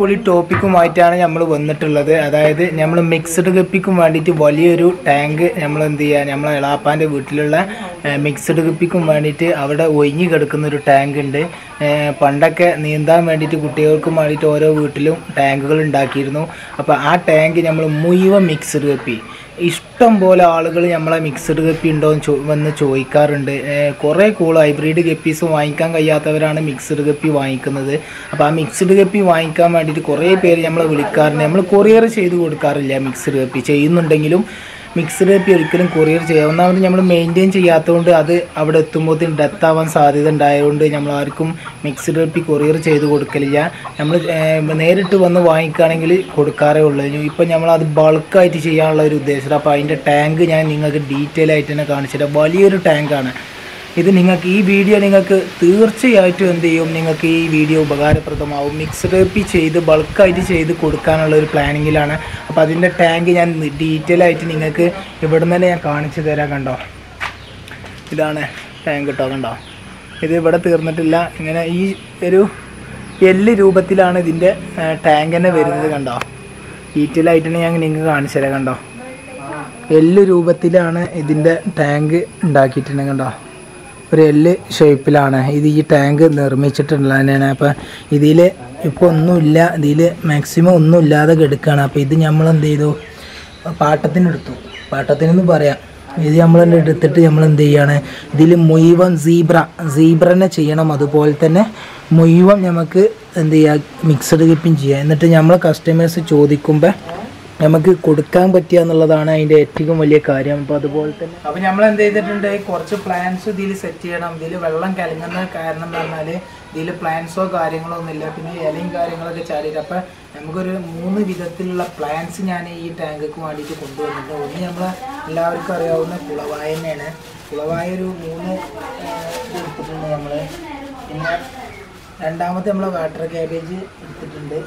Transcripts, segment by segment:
അടിപൊളി ടോപ്പിക്കുമായിട്ടാണ് നമ്മൾ വന്നിട്ടുള്ളത് അതായത് നമ്മൾ മിക്സ്ഡ് കപ്പിക്കും വേണ്ടിയിട്ട് വലിയൊരു ടാങ്ക് നമ്മൾ എന്ത് ചെയ്യുക നമ്മളെ എളാപ്പാൻ്റെ വീട്ടിലുള്ള മിക്സ്ഡ് കപ്പിക്കും വേണ്ടിയിട്ട് അവിടെ ഒഴിഞ്ഞു കിടക്കുന്ന ഒരു ടാങ്ക് ഉണ്ട് ഏഹ് പണ്ടൊക്കെ നീന്താൻ വേണ്ടിയിട്ട് കുട്ടികൾക്കും വേണ്ടിയിട്ട് ഓരോ വീട്ടിലും ടാങ്കുകൾ ഉണ്ടാക്കിയിരുന്നു അപ്പോൾ ആ ടാങ്ക് നമ്മൾ മുഴുവൻ മിക്സ്ഡ് കപ്പി ഇഷ്ടം പോലെ ആളുകൾ നമ്മളെ മിക്സ്ഡ് കപ്പി ഉണ്ടോ എന്ന് ചോ വന്ന് ചോദിക്കാറുണ്ട് ഏഹ് കുറേ കൂൾ ഹൈബ്രിഡ് കപ്പീസ് വാങ്ങിക്കാൻ കഴിയാത്തവരാണ് മിക്സ്ഡ് കപ്പി വാങ്ങിക്കുന്നത് അപ്പോൾ ആ മിക്സ്ഡ് കപ്പി വാങ്ങിക്കാൻ വേണ്ടിയിട്ട് കുറേ പേര് നമ്മളെ വിളിക്കാറുണ്ട് നമ്മൾ കൊറിയർ ചെയ്ത് കൊടുക്കാറില്ല മിക്സ്ഡ് കപ്പി ചെയ്യുന്നുണ്ടെങ്കിലും മിക്സ്ഡ് കപ്പി ഒരിക്കലും കൊറിയർ ചെയ്യാം ഒന്നാമത് നമ്മൾ മെയിൻറ്റെയിൻ ചെയ്യാത്തതുകൊണ്ട് അത് അവിടെ എത്തുമ്പോഴത്തേന് ഡെത്ത് ആവാൻ സാധ്യത ഉണ്ടായതുകൊണ്ട് നമ്മൾ ആർക്കും മിക്സ്ഡ് കപ്പി കൊറിയർ ചെയ്ത് കൊടുക്കലില്ല നമ്മൾ നേരിട്ട് വന്ന് വാങ്ങിക്കുകയാണെങ്കിൽ കൊടുക്കാറേ ഉള്ളൂ ഇപ്പം നമ്മൾ അത് ബൾക്കായിട്ട് ചെയ്യാനുള്ള ഒരു ഉദ്ദേശം അപ്പോൾ അതിൻ്റെ ടാങ്ക് ഞാൻ നിങ്ങൾക്ക് ഡീറ്റെയിൽ ആയിട്ട് തന്നെ കാണിച്ചുതരാം വലിയൊരു ടാങ്കാണ് ഇത് നിങ്ങൾക്ക് ഈ വീഡിയോ നിങ്ങൾക്ക് തീർച്ചയായിട്ടും എന്ത് ചെയ്യും നിങ്ങൾക്ക് ഈ വീഡിയോ ഉപകാരപ്രദമാവും മിക്സ്ഡ് കപ്പി ചെയ്ത് ബൾക്കായിട്ട് ചെയ്ത് കൊടുക്കാനുള്ള ഒരു പ്ലാനിങ്ങിലാണ് അപ്പോൾ അതിൻ്റെ ടാങ്ക് ഞാൻ ഡീറ്റെയിൽ ആയിട്ട് നിങ്ങൾക്ക് ഇവിടെ നിന്ന് തന്നെ ഞാൻ കാണിച്ചു തരാം കണ്ടോ ഇതാണ് ടാങ്ക് കേട്ടോ കണ്ടോ ഇത് ഇവിടെ തീർന്നിട്ടില്ല ഇങ്ങനെ ഈ ഒരു എല്ല് രൂപത്തിലാണ് ഇതിൻ്റെ ടാങ്ക് തന്നെ വരുന്നത് കണ്ടോ ഡീറ്റെയിൽ ആയിട്ട് ഞാൻ നിങ്ങൾക്ക് കാണിച്ചു തരാം കണ്ടോ എല്ല് രൂപത്തിലാണ് ഇതിൻ്റെ ടാങ്ക് ഉണ്ടാക്കിയിട്ടുണ്ട് കണ്ടോ ഒരു എല്ല് ഷേപ്പിലാണ് ഇത് ഈ ടാങ്ക് നിർമ്മിച്ചിട്ടുള്ളത് തന്നെയാണ് അപ്പോൾ ഇതിൽ ഇപ്പോൾ ഒന്നുമില്ല ഇതിൽ മാക്സിമം ഒന്നും ഇല്ലാതെ കിടക്കുകയാണ് അപ്പോൾ ഇത് നമ്മൾ എന്ത് ചെയ്തു പാട്ടത്തിനെടുത്തു പാട്ടത്തിനെന്ന് പറയാം ഇത് നമ്മൾ എടുത്തിട്ട് നമ്മൾ എന്ത് ചെയ്യാണ് ഇതിൽ മുഴുവൻ സീബ്ര സീബ്രനെ ചെയ്യണം അതുപോലെ തന്നെ മുഴുവൻ നമുക്ക് എന്ത് ചെയ്യുക മിക്സഡ് കിപ്പിങ് ചെയ്യാം എന്നിട്ട് നമ്മൾ കസ്റ്റമേഴ്സ് ചോദിക്കുമ്പോൾ നമുക്ക് കൊടുക്കാൻ പറ്റുക എന്നുള്ളതാണ് അതിൻ്റെ ഏറ്റവും വലിയ കാര്യം അപ്പോൾ അതുപോലെ തന്നെ അപ്പോൾ നമ്മൾ എന്ത് ചെയ്തിട്ടുണ്ട് കുറച്ച് പ്ലാൻസ് ഇതിൽ സെറ്റ് ചെയ്യണം ഇതിൽ വെള്ളം കലങ്ങുന്ന കാരണം എന്ന് പറഞ്ഞാൽ ഇതിൽ പ്ലാൻസോ കാര്യങ്ങളോ ഒന്നുമില്ല പിന്നെ ഇലയും കാര്യങ്ങളൊക്കെ ചാടിയിട്ട് അപ്പോൾ നമുക്കൊരു മൂന്ന് വിധത്തിലുള്ള പ്ലാൻസ് ഞാൻ ഈ ടാങ്കിക്ക് വേണ്ടിയിട്ട് കൊണ്ടുവന്നിട്ടുണ്ട് ഒന്ന് നമ്മൾ എല്ലാവർക്കും അറിയാവുന്ന കുളവായ തന്നെയാണ് കുളവായ ഒരു മൂന്ന് ആ, ഇത് എടുത്തിട്ടുണ്ട് നമ്മൾ പിന്നെ രണ്ടാമത്തെ നമ്മൾ വാട്ടർ ക്യാബേജ് എടുത്തിട്ടുണ്ട്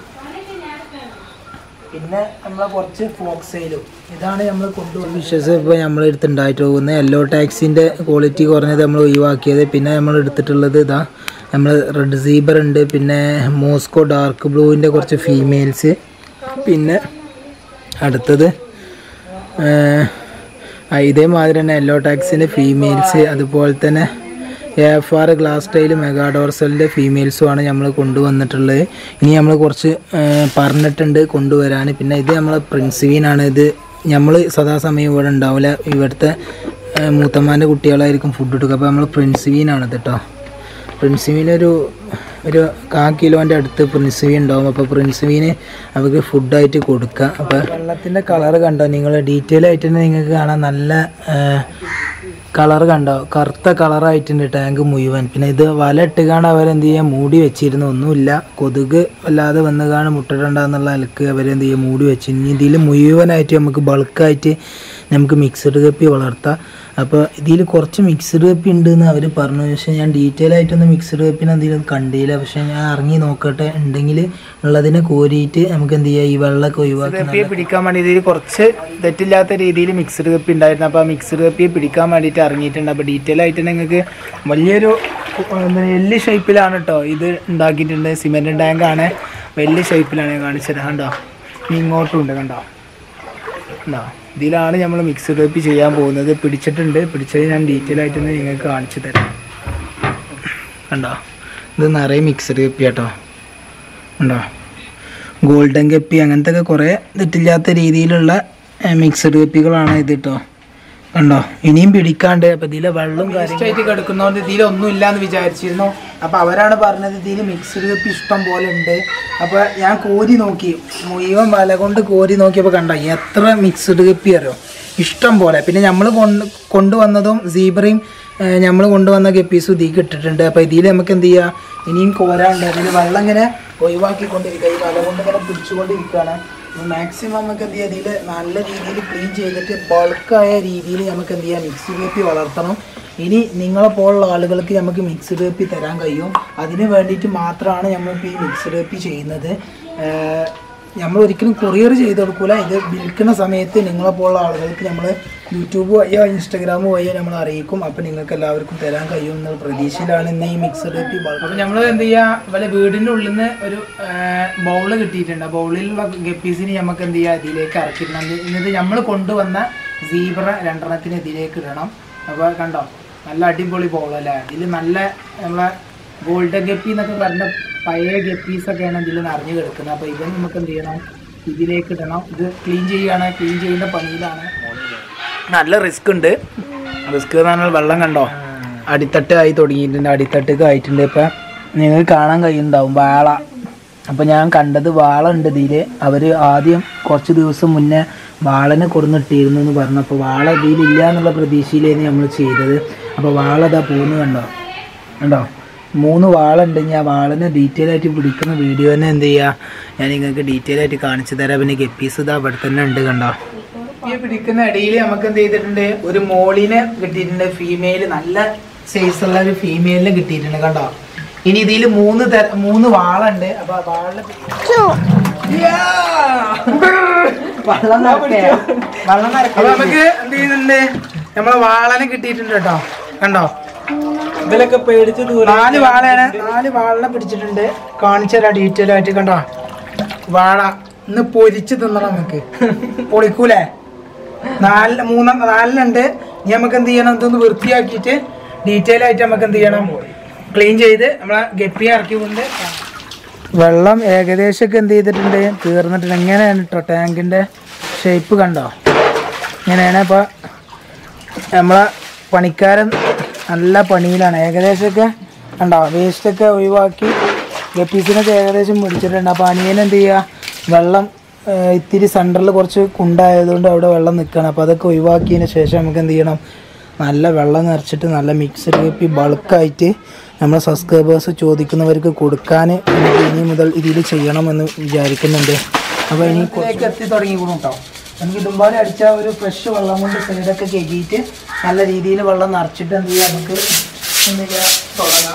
പിന്നെ നമ്മളെ കുറച്ച് ഫോക്സൈലും ഇതാണ് നമ്മൾ കൊണ്ടുവന്നത് ഫിഷസ് ഇപ്പോൾ നമ്മൾ എടുത്തുണ്ടായിട്ട് പോകുന്നത് യെല്ലോ ടാക്സിൻ്റെ ക്വാളിറ്റി കുറഞ്ഞത് നമ്മൾ ഒഴിവാക്കിയത് പിന്നെ നമ്മൾ എടുത്തിട്ടുള്ളത് ഇതാ നമ്മൾ റെഡ് സീബർ ഉണ്ട് പിന്നെ മോസ്കോ ഡാർക്ക് ബ്ലൂവിൻ്റെ കുറച്ച് ഫീമെയിൽസ് പിന്നെ അടുത്തത് ഏഹ്, ആ, ഇതേമാതിരി തന്നെ യെല്ലോ ടാക്സിൻ്റെ ഫീമെയിൽസ് അതുപോലെ തന്നെ എഫ് ആർ ഗ്ലാസ് ടൈൽ മെഗാഡോർസലിൻ്റെ ഫീമെയിൽസുമാണ് നമ്മൾ കൊണ്ടുവന്നിട്ടുള്ളത് ഇനി നമ്മൾ കുറച്ച് ഏഹ്, പറഞ്ഞിട്ടുണ്ട് കൊണ്ടുവരാൻ പിന്നെ ഇത് നമ്മൾ പ്രിൻസിവീനാണ് ഇത് നമ്മൾ സദാസമയം ഇവിടെ ഉണ്ടാവില്ല ഇവിടുത്തെ ഏഹ്, മൂത്തമ്മാൻ്റെ കുട്ടികളായിരിക്കും ഫുഡ് എടുക്കുക അപ്പോൾ നമ്മൾ പ്രിൻസിവീനാണ് ഇത് കേട്ടോ പ്രിൻസിവീനൊരു ഒരു കാ കിലോൻ്റെ അടുത്ത് പ്രിൻസിവീൻ ഉണ്ടാവും അപ്പോൾ പ്രിൻസിവീന് അവർക്ക് ഫുഡായിട്ട് കൊടുക്കുക അപ്പോൾ വെള്ളത്തിൻ്റെ കളർ കണ്ടോ നിങ്ങൾ ഡീറ്റെയിൽ ആയിട്ട് തന്നെ നിങ്ങൾക്ക് കാണാൻ നല്ല കളർ കണ്ടോ കറുത്ത കളറായിട്ടുണ്ട് ടാങ്ക് മുഴുവൻ പിന്നെ ഇത് വല ഇട്ടുകാണ് അവരെന്ത് ചെയ്യുക മൂടി വെച്ചിരുന്നു ഒന്നുമില്ല കൊതുക് വല്ലാതെ വന്ന് കാണാൻ മുട്ടിടണ്ടെന്നുള്ള നിലക്ക് അവരെന്ത് ചെയ്യുക മൂടി വെച്ച് ഇനി ഇതിൽ മുഴുവനായിട്ട് നമുക്ക് ബൾക്കായിട്ട് നമുക്ക് മിക്സഡ് കപ്പി വളർത്താം അപ്പോൾ ഇതിൽ കുറച്ച് മിക്സഡ് കപ്പി ഉണ്ട് എന്ന് അവർ പറഞ്ഞു പക്ഷേ ഞാൻ ഡീറ്റെയിൽ ആയിട്ടൊന്നും മിക്സഡ് കപ്പിനെ എന്തെങ്കിലും കണ്ടില്ല പക്ഷേ ഞാൻ ഇറങ്ങി നോക്കട്ടെ ഉണ്ടെങ്കിൽ ഉള്ളതിനെ കോരിയിട്ട് നമുക്ക് എന്ത് ചെയ്യാം ഈ വെള്ളമൊക്കെ ഒഴിവാക്കി കപ്പിയെ പിടിക്കാൻ വേണ്ടി ഇതിൽ കുറച്ച് തെറ്റില്ലാത്ത രീതിയിൽ മിക്സഡ് കപ്പി ഉണ്ടായിരുന്നു അപ്പോൾ ആ മിക്സഡ് കപ്പിയെ പിടിക്കാൻ വേണ്ടിയിട്ട് ഇറങ്ങിയിട്ടുണ്ട് അപ്പോൾ ഡീറ്റെയിൽ ആയിട്ട് നിങ്ങൾക്ക് വലിയൊരു എന്താ എല്ല് ഷേപ്പിലാണ് കേട്ടോ ഇത് ഉണ്ടാക്കിയിട്ടുണ്ട് സിമെൻറ്റ് ടാങ്കാണ് വലിയ ഷേപ്പിലാണ് ഞാൻ കാണിച്ചത് കണ്ടോ ഇനി ഇങ്ങോട്ടും ഉണ്ട് കണ്ടോ ഉണ്ടോ ഇതിലാണ് നമ്മൾ മിക്സ്ഡ് കപ്പി ചെയ്യാൻ പോകുന്നത് പിടിച്ചിട്ടുണ്ട് പിടിച്ചത് ഞാൻ ഡീറ്റെയിൽ ആയിട്ട് ഒന്ന് നിങ്ങൾക്ക് കാണിച്ചു തരാം കണ്ടോ ഇത് നിറയെ മിക്സ്ഡ് കപ്പി കേട്ടോ ഉണ്ടോ ഗോൾഡൻ കപ്പി അങ്ങനത്തെ ഒക്കെ കുറേ തെറ്റില്ലാത്ത രീതിയിലുള്ള മിക്സ്ഡ് കപ്പികളാണ് ഇത് കേട്ടോ കണ്ടോ ഇനിയും പിടിക്കാണ്ട് അപ്പൊ ഇതിലെ വെള്ളം കാര്യമായിട്ട് കിടക്കുന്നതുകൊണ്ട് ഇതിലൊന്നും ഇല്ലാന്ന് വിചാരിച്ചിരുന്നു അപ്പൊ അവരാണ് പറഞ്ഞത് ഇതിൽ മിക്സ്ഡ് കപ്പി ഇഷ്ടം പോലെ ഉണ്ട് അപ്പൊ ഞാൻ കോരി നോക്കി മുഴുവൻ വല കൊണ്ട് കോരി നോക്കിയപ്പോൾ കണ്ടോ എത്ര മിക്സ്ഡ് കപ്പി അറിയോ ഇഷ്ടം പോലെ പിന്നെ നമ്മൾ കൊണ്ട് കൊണ്ടുവന്നതും സീബ്രയും നമ്മൾ കൊണ്ടുവന്ന കപ്പീസും ഇതിൽ ഇട്ടിട്ടുണ്ട് അപ്പോൾ ഇതിൽ നമുക്ക് എന്ത് ചെയ്യാം ഇനിയും കോരാണ്ട് അതിൽ വെള്ളം ഇങ്ങനെ ഒഴിവാക്കിക്കൊണ്ടിരിക്കുക ഈ വല കൊണ്ട് ഇങ്ങനെ പിടിച്ചുകൊണ്ടിരിക്കുകയാണ് മാക്സിമം നമുക്ക് എന്ത് ചെയ്യാം ഇതിൽ നല്ല രീതിയിൽ ക്ലീൻ ചെയ്തിട്ട് ബൾക്കായ രീതിയിൽ നമുക്ക് എന്ത് ചെയ്യാം മിക്സി കപ്പി വളർത്തണം ഇനി നിങ്ങളെ പോലുള്ള ആളുകൾക്ക് നമുക്ക് മിക്സ്ഡ് കപ്പി തരാൻ കഴിയും അതിന് വേണ്ടിയിട്ട് മാത്രമാണ് നമ്മളിപ്പോൾ ഈ മിക്സ്ഡ് കപ്പി ചെയ്യുന്നത് നമ്മൾ ഒരിക്കലും കൊറിയർ ചെയ്ത് കൊടുക്കൂല ഇത് വിൽക്കുന്ന സമയത്ത് നിങ്ങളെ പോലുള്ള ആളുകൾക്ക് നമ്മൾ യൂട്യൂബ് വഴിയോ ഇൻസ്റ്റാഗ്രാം വഴിയോ നമ്മൾ അറിയിക്കും അപ്പോൾ നിങ്ങൾക്ക് എല്ലാവർക്കും തരാൻ കഴിയും എന്നുള്ള പ്രതീക്ഷയിലാണ് ഇന്ന് ഈ മിക്സഡ് അപ്പോൾ നമ്മൾ എന്ത് ചെയ്യുക വല്ല വീടിൻ്റെ ഉള്ളിൽ നിന്ന് ഒരു ബൗള് കിട്ടിയിട്ടുണ്ട് ആ ബൗളിലുള്ള ഗപ്പീസിന് നമുക്ക് എന്ത് ചെയ്യുക ഇതിലേക്ക് ഇറക്കിയിടണം എന്നിട്ട് നമ്മൾ കൊണ്ടുവന്ന സീബ്ര രണ്ടെണ്ണത്തിന് ഇതിലേക്ക് ഇടണം അപ്പോൾ കണ്ടോ നല്ല അടിപൊളി ബൗളല്ലേ ഇതിൽ നല്ല നമ്മളെ ഗോൾഡൻ ഗപ്പി എന്നൊക്കെ പറഞ്ഞ പഴയ ഗപ്പീസൊക്കെയാണ് ഇതിൽ നിറഞ്ഞു കിടക്കുന്നത് അപ്പോൾ ഇത് നമുക്ക് എന്ത് ചെയ്യണം ഇതിലേക്ക് ഇടണം ഇത് ക്ലീൻ ചെയ്യുകയാണ് ക്ലീൻ ചെയ്യുന്ന പണിയിലാണ് നല്ല റിസ്ക് ഉണ്ട് റിസ്ക് എന്ന് പറഞ്ഞാൽ വെള്ളം കണ്ടോ അടിത്തട്ട് ആയി തുടങ്ങിയിട്ടുണ്ട് അടിത്തട്ടൊക്കെ ആയിട്ടുണ്ട് ഇപ്പം നിങ്ങൾക്ക് കാണാൻ കഴിയുന്നുണ്ടാവും വാള അപ്പം ഞാൻ കണ്ടത് വാള ഉണ്ട് ഇതിൽ അവർ ആദ്യം കുറച്ച് ദിവസം മുന്നേ വാളനെ കൊടുന്നിട്ടിരുന്നു എന്ന് പറഞ്ഞപ്പോൾ വാള ഇതിലില്ല എന്നുള്ള പ്രതീക്ഷയിലായിരുന്നു നമ്മൾ ചെയ്തത് അപ്പോൾ വാള ഇതാ പോകുന്നു കണ്ടോ കണ്ടോ മൂന്ന് വാളുണ്ടെങ്കിൽ ആ വാളിനെ ഡീറ്റെയിൽ ആയിട്ട് പിടിക്കുന്ന വീഡിയോ തന്നെ എന്ത് ചെയ്യുക ഞാൻ നിങ്ങൾക്ക് ഡീറ്റെയിൽ ആയിട്ട് കാണിച്ചു തരാം പിന്നെ ഗപ്പീസ് ഇതാ അവിടെ തന്നെ ഉണ്ട് കണ്ടോ ഈ പിടിക്കുന്ന ഇടയിൽ നമുക്ക് എന്ത് ചെയ്തിട്ടുണ്ട് ഒരു മോളിനെ കിട്ടിയിട്ടുണ്ട് ഫീമെയിൽ നല്ല സൈസുള്ള ഒരു ഫീമെയിലിനെ കിട്ടിയിട്ടുണ്ട് കണ്ടോ ഇനി ഇതിൽ മൂന്ന് തര മൂന്ന് വാളുണ്ട് അപ്പൊ ആ വാളിനെ വെള്ളം നിറയ്ക്കേ. വെള്ളം നിറയ്ക്കേ. അപ്പൊ നമുക്ക് എന്ത് ചെയ്യുന്നുണ്ട് നമ്മളെ വാളനെ കിട്ടിയിട്ടുണ്ട് കേട്ടോ കണ്ടോ ഇതിലൊക്കെ പേടിച്ച് നാല് വാളയാണ് നാല് വാളിനെ പിടിച്ചിട്ടുണ്ട് കാണിച്ചു തരാം ഡീറ്റെയിൽ ആയിട്ട് കണ്ടോ വാള ഇന്ന് പൊരിച്ച് തിന്നണം നമുക്ക് പൊളിക്കൂലേ നാല് മൂന്ന് നാലിനുണ്ട് ഇനി നമുക്ക് എന്ത് ചെയ്യണം ഇതൊന്ന് വൃത്തിയാക്കിയിട്ട് ഡീറ്റെയിൽ ആയിട്ട് നമുക്ക് എന്ത് ചെയ്യണം ക്ലീൻ ചെയ്ത് നമ്മളെ ഗപ്പി ഇറക്കി കൊണ്ട് വെള്ളം ഏകദേശമൊക്കെ എന്ത് ചെയ്തിട്ടുണ്ട് തീർന്നിട്ടുണ്ട് എങ്ങനെയാണ് കേട്ടോ ടാങ്കിൻ്റെ ഷേപ്പ് കണ്ടോ ഇങ്ങനെയാണ് ഇപ്പോൾ നമ്മളെ പണിക്കാരൻ നല്ല പണിയിലാണ് ഏകദേശമൊക്കെ കണ്ടോ വേസ്റ്റൊക്കെ ഒഴിവാക്കി ഗപ്പീസിനൊക്കെ ഏകദേശം പിടിച്ചിട്ടുണ്ട് അപ്പോൾ അനിയൻ എന്ത് ചെയ്യുക വെള്ളം ആ, ഇത്തിരി സെൻറ്ററിൽ കുറച്ച് കുണ്ടായതുകൊണ്ട് അവിടെ വെള്ളം നിൽക്കുകയാണ് അപ്പോൾ അതൊക്കെ ഒഴിവാക്കിയതിന് ശേഷം നമുക്ക് എന്ത് ചെയ്യണം നല്ല വെള്ളം നിറച്ചിട്ട് നല്ല മിക്സഡ് ഗപ്പി ബൾക്കായിട്ട് നമ്മളെ സബ്സ്ക്രൈബേഴ്സ് ചോദിക്കുന്നവർക്ക് കൊടുക്കാൻ നമുക്ക് ഇനി മുതൽ ഇതിൽ ചെയ്യണമെന്ന് വിചാരിക്കുന്നുണ്ട് അപ്പോൾ ഇനി എത്തി തുടങ്ങി കേട്ടോ നമുക്ക് ഇടുമ്പാടി അടിച്ച ഒരു ഫ്രഷ് വെള്ളം കൊണ്ട് സൈഡൊക്കെ കഴുകിയിട്ട് നല്ല രീതിയിൽ വെള്ളം നിറച്ചിട്ട് എന്ത് ചെയ്യാം നമുക്ക് എന്ത് ചെയ്യാം തുടങ്ങാം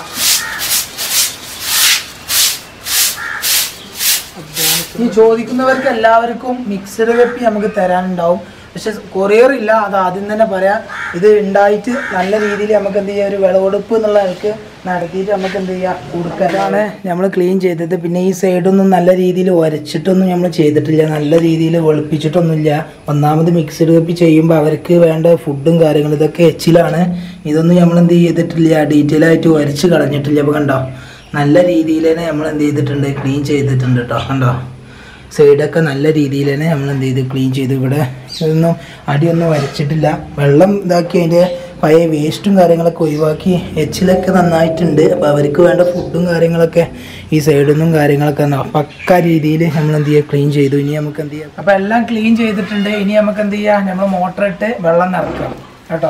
ഈ ചോദിക്കുന്നവർക്ക് എല്ലാവർക്കും മിക്സഡ് വെപ്പി നമുക്ക് തരാനുണ്ടാവും പക്ഷെ കൊറിയർ ഇല്ല അത് ആദ്യം തന്നെ പറയാം ഇത് ഉണ്ടായിട്ട് നല്ല രീതിയിൽ നമുക്ക് എന്ത് ചെയ്യാം ഒരു വിളവെടുപ്പ് എന്നുള്ള ആൾക്ക് നടത്തിയിട്ട് നമുക്ക് എന്ത് ചെയ്യാം കൊടുക്കലാണ് നമ്മൾ ക്ലീൻ ചെയ്തത് പിന്നെ ഈ സൈഡൊന്നും നല്ല രീതിയിൽ ഉരച്ചിട്ടൊന്നും നമ്മൾ ചെയ്തിട്ടില്ല നല്ല രീതിയിൽ വെളുപ്പിച്ചിട്ടൊന്നുമില്ല ഒന്നാമത് മിക്സഡ് കപ്പി ചെയ്യുമ്പോൾ അവർക്ക് വേണ്ട ഫുഡും കാര്യങ്ങളും ഇതൊക്കെ എച്ചിലാണ് ഇതൊന്നും നമ്മൾ എന്ത് ചെയ്തിട്ടില്ല ഡീറ്റെയിൽ ആയിട്ട് ഉരച്ച് കളഞ്ഞിട്ടില്ല അപ്പോൾ കണ്ടോ നല്ല രീതിയിൽ തന്നെ നമ്മൾ എന്ത് ചെയ്തിട്ടുണ്ട് ക്ലീൻ ചെയ്തിട്ടുണ്ട് കേട്ടോ കണ്ടോ സൈഡൊക്കെ നല്ല രീതിയിൽ തന്നെ നമ്മൾ എന്ത് ചെയ്ത് ക്ലീൻ ചെയ്തു ഇവിടെ ഇതൊന്നും അടിയൊന്നും വരച്ചിട്ടില്ല വെള്ളം ഇതാക്കി അതിൻ്റെ പഴയ വേസ്റ്റും കാര്യങ്ങളൊക്കെ ഒഴിവാക്കി എച്ചിലൊക്കെ നന്നായിട്ടുണ്ട് അപ്പോൾ അവർക്ക് വേണ്ട ഫുഡും കാര്യങ്ങളൊക്കെ ഈ സൈഡിൽ നിന്നും കാര്യങ്ങളൊക്കെ ന- പക്ക രീതിയിൽ നമ്മൾ എന്ത് ചെയ്യുക ക്ലീൻ ചെയ്തു ഇനി നമുക്ക് എന്ത് ചെയ്യാം അപ്പോൾ എല്ലാം ക്ലീൻ ചെയ്തിട്ടുണ്ട് ഇനി നമുക്ക് എന്ത് ചെയ്യാം നമ്മൾ മോട്ടർ ഇട്ട് വെള്ളം നിറക്കാം കേട്ടോ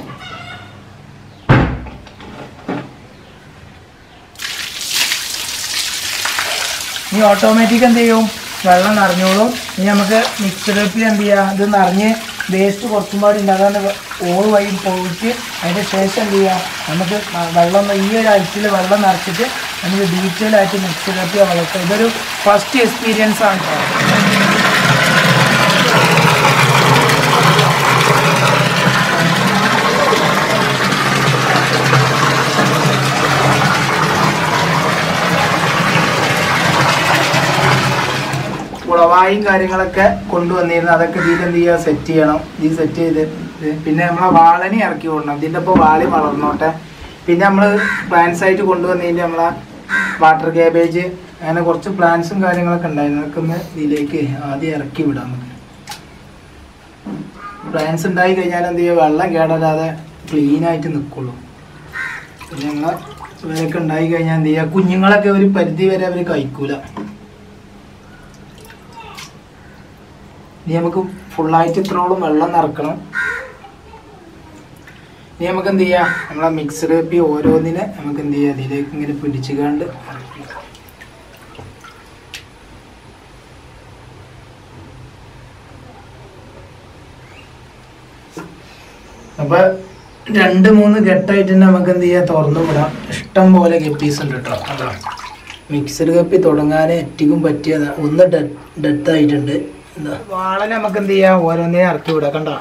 ഇനി ഓട്ടോമാറ്റിക് എന്ത് ചെയ്യും വെള്ളം നിറഞ്ഞോളും ഇനി നമുക്ക് മിക്സഡ് കപ്പിൽ എന്ത് ചെയ്യാം ഇത് നിറഞ്ഞ് വേസ്റ്റ് കുറച്ചും പാടി ഉണ്ടാകാണ്ട് ഓറ് വഴി പോയിട്ട് അതിന് ശേഷം എന്ത് ചെയ്യാം നമുക്ക് ന- വെള്ളം ഈ ഒരു ആഴ്ചയിൽ വെള്ളം നിറച്ചിട്ട് നമുക്ക് ഡീറ്റെയിൽ ആയിട്ട് മിക്സഡ് കപ്പി വളർത്താം ഇതൊരു ഫസ്റ്റ് എക്സ്പീരിയൻസ് ആണ് കേട്ടോ കുളവായും കാര്യങ്ങളൊക്കെ കൊണ്ടുവന്നിരുന്നു അതൊക്കെ ഇതിൽ എന്ത് ചെയ്യുക സെറ്റ് ചെയ്യണം ഇത് സെറ്റ് ചെയ്ത് ഇത് പിന്നെ നമ്മളെ വാളനെ ഇറക്കി വിടണം ഇതിൻ്റെ ഇപ്പോൾ വാളി വളർന്നോട്ടെ പിന്നെ നമ്മൾ പ്ലാന്റ്സ് ആയിട്ട് കൊണ്ടുവന്നതിൻ്റെ നമ്മളെ വാട്ടർ ക്യാബേജ് അങ്ങനെ കുറച്ച് പ്ലാന്റ്സും കാര്യങ്ങളൊക്കെ ഉണ്ടായിരുന്നു അതൊക്കെ ഒന്ന് ഇതിലേക്ക് ആദ്യം ഇറക്കി വിടാം നമുക്ക് പ്ലാന്റ്സ് ഉണ്ടായി കഴിഞ്ഞാൽ എന്ത് ചെയ്യുക വെള്ളം കേടല്ലാതെ ക്ലീൻ ആയിട്ട് നിൽക്കുള്ളൂ പിന്നെ നമ്മളെ ഇവരൊക്കെ ഉണ്ടായി കഴിഞ്ഞാൽ എന്ത് ചെയ്യുക കുഞ്ഞുങ്ങളൊക്കെ ഒരു പരിധി വരെ അവർ കഴിക്കൂല ഇനി നമുക്ക് ഫുള്ളായിട്ട് ഇത്രോളം വെള്ളം നിറക്കണം ഇനി നമുക്ക് എന്ത് ചെയ്യാം നമ്മളെ മിക്സഡ് കപ്പി ഓരോന്നിനെ നമുക്ക് എന്ത് ചെയ്യാം അതിലേക്ക് ഇങ്ങനെ പിടിച്ചുകാണ്ട് അപ്പൊ രണ്ട് മൂന്ന് ഘട്ടമായിട്ട് തന്നെ നമുക്ക് എന്ത് ചെയ്യാം തുറന്നു വിടാം ഇഷ്ടം പോലെ ഗപ്പീസ് ഉണ്ട് കേട്ടോ അതാ മിക്സഡ് കപ്പി തുടങ്ങാൻ ഏറ്റവും പറ്റിയതാ ഒന്ന് ഡെത്ത് ആയിട്ടുണ്ട് എന്താ വാളനെ നമുക്ക് എന്ത് ചെയ്യാം ഓരോന്നേ ഇറക്കി വിടാം കണ്ടോ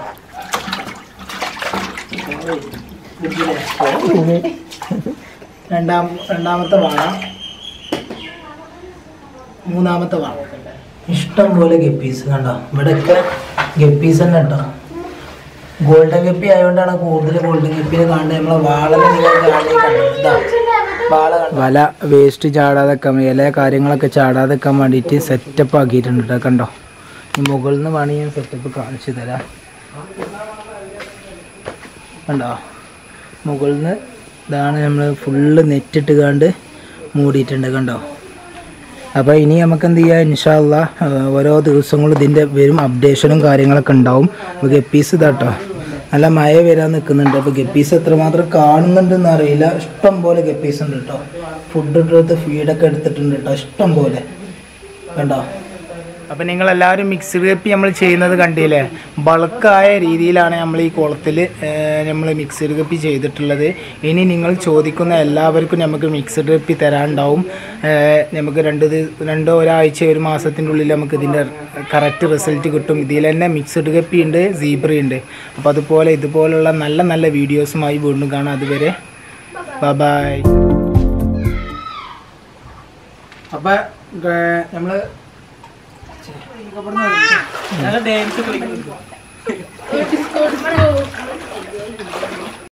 രണ്ടാം രണ്ടാമത്തെ വാള മൂന്നാമത്തെ വാള ഇഷ്ടം പോലെ ഗപ്പീസ് കണ്ടോ ഇവിടെയൊക്കെ ഗപ്പീസ് തന്നെ കേട്ടോ ഗോൾഡൻ ഗപ്പി ആയതുകൊണ്ടാണ് കൂടുതൽ ഗോൾഡൻ ഗപ്പിനെ കാണുന്നത് നമ്മളെ വാളനെ നിങ്ങൾ കാണുന്നത് ഇതാ വാള കണ്ടോ? വല വേസ്റ്റ് ചാടാതെക്കാൻ ഇല കാര്യങ്ങളൊക്കെ ചാടാതെക്കാൻ വേണ്ടിയിട്ട് സെറ്റപ്പ് ആക്കിയിട്ടുണ്ട് കേട്ടോ കണ്ടോ ഈ മുകളിൽ നിന്ന് വേണമെങ്കിൽ ഞാൻ സെറ്റപ്പ് കാണിച്ചു തരാം കണ്ടോ മുകളിൽ നിന്ന് ഇതാണ് നമ്മൾ ഫുള്ള് നെറ്റിട്ട് കാണ്ട് മൂടിയിട്ടുണ്ട് കണ്ടോ അപ്പോൾ ഇനി നമുക്ക് എന്ത് ചെയ്യാം ഇൻഷാല്ല ഓരോ ദിവസങ്ങളും ഇതിൻ്റെ വരും അപ്ഡേഷനും കാര്യങ്ങളൊക്കെ ഉണ്ടാവും അപ്പോൾ ഗപ്പീസ് ഇതാട്ടോ നല്ല മഴ വരാൻ നിൽക്കുന്നുണ്ട് അപ്പോൾ ഗപ്പീസ് എത്രമാത്രം കാണുന്നുണ്ടെന്ന് അറിയില്ല ഇഷ്ടം പോലെ ഗപ്പീസ് ഉണ്ട് കേട്ടോ ഫുഡ് ഇട്ടെടുത്ത് ഫീഡൊക്കെ എടുത്തിട്ടുണ്ട് കേട്ടോ ഇഷ്ടം പോലെ കണ്ടോ അപ്പം നിങ്ങൾ എല്ലാവരും മിക്സ്ഡ് കപ്പി നമ്മൾ ചെയ്യുന്നത് കണ്ടില്ലേ ബൾക്കായ രീതിയിലാണ് നമ്മൾ ഈ കുളത്തിൽ നമ്മൾ മിക്സ്ഡ് കപ്പി ചെയ്തിട്ടുള്ളത് ഇനി നിങ്ങൾ ചോദിക്കുന്ന എല്ലാവർക്കും നമുക്ക് മിക്സ്ഡ് കപ്പി തരാനുണ്ടാവും ഏഹ് നമുക്ക് രണ്ട് ദിവ- രണ്ടോ ഒരാഴ്ച ഒരു മാസത്തിൻ്റെ ഉള്ളിൽ നമുക്ക് ഇതിൻ്റെ കറക്റ്റ് റിസൾട്ട് കിട്ടും ഇതിൽ തന്നെ മിക്സ്ഡ് കപ്പി ഉണ്ട് സീബ്ര ഉണ്ട് അപ്പോൾ അതുപോലെ ഇതുപോലുള്ള നല്ല നല്ല വീഡിയോസുമായി വീണ്ടും കാണാം അതുവരെ ബൈ അപ്പം നമ്മൾ ഞങ്ങൾ ഡാൻസ് കളിക്കുന്നു